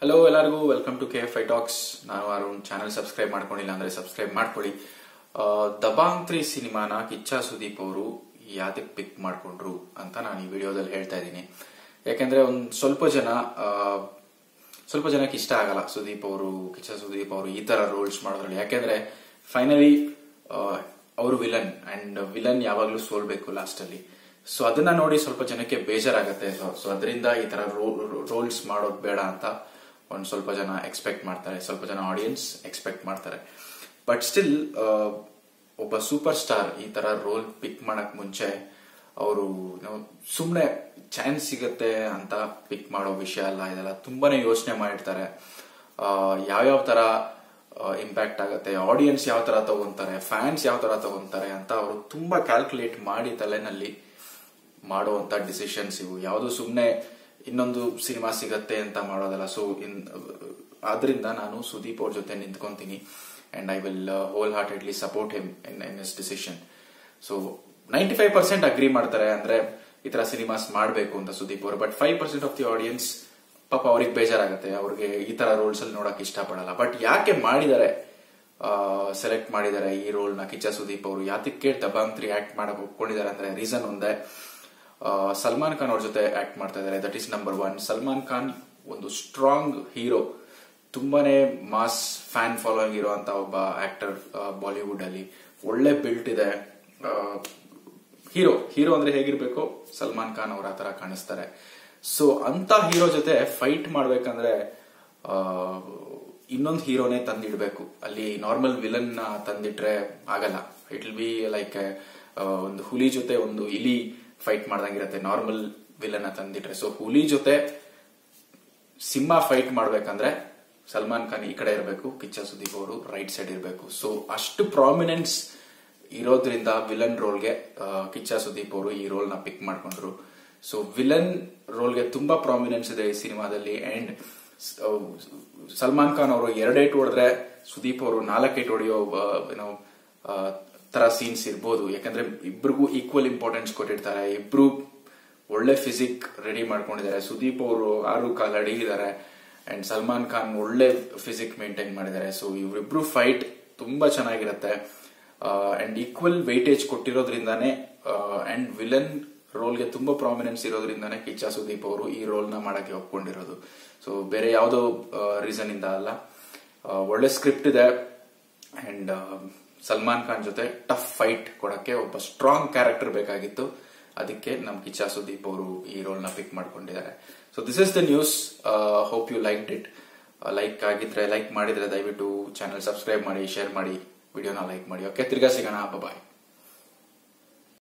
hello ಎಲ್ಲರಿಗೂ welcome to K F I talks ನಾನು Arun channel subscribe ಮಾಡ್ಕೊಂಡಿಲ್ಲ ಅಂದ್ರೆ ಸಬ್ಸ್ಕ್ರೈಬ್ ಮಾಡ್ಕೊಳ್ಳಿ ಆ, ದಬಾಂಗ್ ತ್ರೀ ಸಿನಿಮಾನ ಕಿಚ್ಚ ಸುದೀಪ್ ಅವರು ಯಾತಕ್ ಪಿಕ್ ಮಾಡ್ಕೊಂಡ್ರು ಅಂತ ನಾನು ಈ ವಿಡಿಯೋದಲ್ಲಿ ಹೇಳ್ತಾ ಇದ್ದೀನಿ ಯಾಕೆಂದ್ರೆ ಒಂದ್ ಸ್ವಲ್ಪ ಜನ ಆ, ಸ್ವಲ್ಪ ಜನಕ್ಕೆ ಇಷ್ಟ ಆಗಲ್ಲ ಸುದೀಪ್ ಅವರು ಕಿಚ್ಚ ಸುದೀಪ್ ಅವರು ಈ ತರ ರೋಲ್ಸ್ ಮಾಡೋದ್ರಲ್ಲಿ ಯಾಕೆಂದ್ರೆ ಫೈನಲಿ ಅವರು ವಿಲನ್ ಅಂಡ್ ವಿಲನ್ ಯಾವಾಗ್ಲೂ ಸೋಲ್ಬೇಕು ಲಾಸ್ಟ್ ಅಲ್ಲಿ ಸೊ ಅದನ್ನ ನೋಡಿ ಸ್ವಲ್ಪ ಜನಕ್ಕೆ ಬೇಜಾರಾಗತ್ತೆ ಸೊ ಅದರಿಂದ ಈ ತರ ರೋಲ್ಸ್ ಮಾಡೋದು ಬೇಡ ಅಂತ ಒಂದ್ ಸ್ವಲ್ಪ ಜನ ಎಕ್ಸ್ಪೆಕ್ಟ್ ಮಾಡ್ತಾರೆ ಸ್ವಲ್ಪ ಜನ ಆಡಿಯನ್ಸ್ ಎಕ್ಸ್ಪೆಕ್ಟ್ ಮಾಡ್ತಾರೆ ಬಟ್ ಸ್ಟಿಲ್ ಒಬ್ಬ ಸೂಪರ್ ಸ್ಟಾರ್ ಈ ತರ ರೋಲ್ ಪಿಕ್ ಮಾಡಕ್ ಮುಂಚೆ ಅವರು ಸುಮ್ಮನೆ ಚಾನ್ಸ್ ಸಿಗತ್ತೆ ಅಂತ ಪಿಕ್ ಮಾಡೋ ವಿಷಯ ಅಲ್ಲ ಇದೆಲ್ಲ ತುಂಬಾನೇ ಯೋಚನೆ ಮಾಡಿರ್ತಾರೆ ಆ, ಯಾವ್ಯಾವ ತರ ಇಂಪ್ಯಾಕ್ಟ್ ಆಗುತ್ತೆ ಆಡಿಯನ್ಸ್ ಯಾವ ತರ ತಗೊಂತಾರೆ ಫ್ಯಾನ್ಸ್ ಯಾವ ತರ ತಗೊಂತಾರೆ ಅಂತ ಅವರು ತುಂಬಾ ಕ್ಯಾಲ್ಕುಲೇಟ್ ಮಾಡಿ ತಲೆನಲ್ಲಿ ಮಾಡುವಂತ ಡಿಸಿಷನ್ಸ್ ಇವು ಯಾವುದು ಸುಮ್ಮನೆ ಇನ್ನೊಂದು ಸಿನಿಮಾ ಸಿಗತ್ತೆ ಅಂತ ಮಾಡೋದಲ್ಲ ಸೊ ಇನ್ ಆದ್ರಿಂದ ನಾನು ಸುದೀಪ್ ಅವ್ರ ಜೊತೆ ನಿಂತ್ಕೊಂತೀನಿ and I will whole heartedly support him in in his decision so ninety five percent agree ಮಾಡ್ತಾರೆ ಅಂದ್ರೆ ಈ ತರ ಸಿನಿಮಾಸ್ ಮಾಡಬೇಕು ಅಂತ ಸುದೀಪ್ ಅವರು but five percent of the audience ಪಾಪ ಅವ್ರಿಗೆ ಬೇಜಾರಾಗುತ್ತೆ ಅವ್ರಿಗೆ ಈ ತರ ರೋಲ್ಸ್ ಅಲ್ಲಿ ನೋಡಕ್ ಇಷ್ಟಪಡಲ್ಲ ಬಟ್ ಯಾಕೆ ಮಾಡಿದ್ದಾರೆ ಸೆಲೆಕ್ಟ್ ಮಾಡಿದ್ದಾರೆ ಈ ರೋಲ್ ನ ಕಿಚ್ಚ ಸುದೀಪ್ ಅವರು ಯಾತಕ್ಕೆ ದಬಾಂಗ್ ತ್ರೀ ಆಕ್ಟ್ ಮಾಡಕ್ ಒಪ್ಕೊಂಡಿದ್ದಾರೆ ಅಂದ್ರೆ ರೀಸನ್ ಒಂದೇ ಆ, ಸಲ್ಮಾನ್ ಖಾನ್ ಅವ್ರ ಜೊತೆ ಆಕ್ಟ್ ಮಾಡ್ತಾ ಇದ್ದಾರೆ that is number one Salman Khan ಒಂದು ಸ್ಟ್ರಾಂಗ್ ಹೀರೋ ತುಂಬಾನೇ ಮಾಸ್ ಫ್ಯಾನ್ ಫಾಲೋಯಿಂಗ್ ಇರುವಂತ ಒಬ್ಬ ಆಕ್ಟರ್ ಬಾಲಿವುಡ್ ಅಲ್ಲಿ ಒಳ್ಳೆ ಬಿಲ್ಟ್ ಇದೆ ಹೀರೋ ಹೀರೋ ಅಂದ್ರೆ ಹೇಗಿರ್ಬೇಕು ಸಲ್ಮಾನ್ ಖಾನ್ ಅವ್ರ ಆತರ ಕಾಣಿಸ್ತಾರೆ ಸೊ ಅಂತ ಹೀರೋ ಜೊತೆ ಫೈಟ್ ಮಾಡ್ಬೇಕಂದ್ರೆ ಇನ್ನೊಂದು ಹೀರೋನೇ ತಂದಿಡ್ಬೇಕು ಅಲ್ಲಿ ನಾರ್ಮಲ್ ವಿಲನ್ ತಂದಿಟ್ರೆ ಆಗಲ್ಲ ಇಟ್ ವಿಲ್ ಬಿ ಲೈಕ್ ಒಂದು ಹುಲಿ ಜೊತೆ ಒಂದು ಇಲಿ ಫೈಟ್ ಮಾಡ್ದಂಗಿರತ್ತೆ ನಾರ್ಮಲ್ ವಿಲನ್ ತಂದಿಟ್ರೆ ಸೊ ಹುಲಿ ಜೊತೆ ಸಿಂಹ ಫೈಟ್ ಮಾಡ್ಬೇಕಂದ್ರೆ ಸಲ್ಮಾನ್ ಖಾನ್ ಈ ಕಡೆ ಇರಬೇಕು ಕಿಚ್ಚ ಸುದೀಪ್ ಅವರು ರೈಟ್ ಸೈಡ್ ಇರಬೇಕು ಸೊ ಅಷ್ಟು ಪ್ರಾಮಿನೆನ್ಸ್ ಇರೋದ್ರಿಂದ ವಿಲನ್ ರೋಲ್ಗೆ ಕಿಚ್ಚ ಸುದೀಪ್ ಅವರು ಈ ರೋಲ್ ನ ಪಿಕ್ ಮಾಡ್ಕೊಂಡ್ರು ಸೊ ವಿಲನ್ ರೋಲ್ಗೆ ತುಂಬಾ ಪ್ರಾಮಿನೆನ್ಸ್ ಇದೆ ಈ ಸಿನಿಮಾದಲ್ಲಿ ಅಂಡ್ ಸಲ್ಮಾನ್ ಖಾನ್ ಅವರು ಎರಡೇಟ್ ಹೊಡೆದ್ರೆ ಸುದೀಪ್ ಅವರು ನಾಲ್ಕೇಟ್ ಹೊಡೆಯೋ ಏನೋ ತರ ಸೀನ್ಸ್ ಇರ್ಬೋದು ಯಾಕಂದ್ರೆ ಇಬ್ರಿಗೂ ಈಕ್ವಲ್ ಇಂಪಾರ್ಟೆನ್ಸ್ ಕೊಟ್ಟಿರ್ತಾರೆ ಇಬ್ರು ಒಳ್ಳೆ ಫಿಸಿಕ್ ರೆಡಿ ಮಾಡ್ಕೊಂಡಿದ್ದಾರೆ ಸುದೀಪ್ ಅವರು ಆರು ಕಾಲ್ ಅಡಿ ಇದ್ದಾರೆ ಅಂಡ್ ಸಲ್ಮಾನ್ ಖಾನ್ ಒಳ್ಳೆ ಫಿಸಿಕ್ ಮೇಂಟೈನ್ ಮಾಡಿದ್ದಾರೆ ಸೊ ಇವರಿಬ್ರು ಫೈಟ್ ತುಂಬಾ ಚೆನ್ನಾಗಿರುತ್ತೆ ಅಂಡ್ ಈಕ್ವಲ್ ವೈಟೇಜ್ ಕೊಟ್ಟಿರೋದ್ರಿಂದಾನೇ ಅಂಡ್ ವಿಲನ್ ರೋಲ್ಗೆ ತುಂಬಾ ಪ್ರಾಮಿನೆನ್ಸ್ ಇರೋದ್ರಿಂದಾನೇ ಕಿಚ್ಚ ಸುದೀಪ್ ಅವರು ಈ ರೋಲ್ ನ ಮಾಡಕ್ಕೆ ಒಪ್ಕೊಂಡಿರೋದು ಸೊ ಬೇರೆ ಯಾವುದೋ ರೀಸನ್ ಇಂದ ಅಲ್ಲ ಆ, ಒಳ್ಳೆ ಸ್ಕ್ರಿಪ್ಟ್ ಇದೆ ಅಂಡ್ ಸಲ್ಮಾನ್ ಖಾನ್ ಜೊತೆ ಟಫ್ ಫೈಟ್ ಕೊಡಕ್ಕೆ ಒಬ್ಬ ಸ್ಟ್ರಾಂಗ್ ಕ್ಯಾರೆಕ್ಟರ್ ಬೇಕಾಗಿತ್ತು ಅದಕ್ಕೆ ನಮ್ ಕಿಚ್ಚ ಸುದೀಪ್ ಅವರು ಈ ರೋಲ್ ನ ಪಿಕ್ ಮಾಡ್ಕೊಂಡಿದ್ದಾರೆ so this is the news hope you like it like ಆಗಿದ್ರೆ ಲೈಕ್ ಮಾಡಿದ್ರೆ ದಯವಿಟ್ಟು ಚಾನಲ್ ಸಬ್ಸ್ಕ್ರೈಬ್ ಮಾಡಿ ಶೇರ್ ಮಾಡಿ ವಿಡಿಯೋನ ಲೈಕ್ ಮಾಡಿ ಓಕೆ ತಿರ್ಗಾ ಸಿಗೋಣ ಬಾಯ್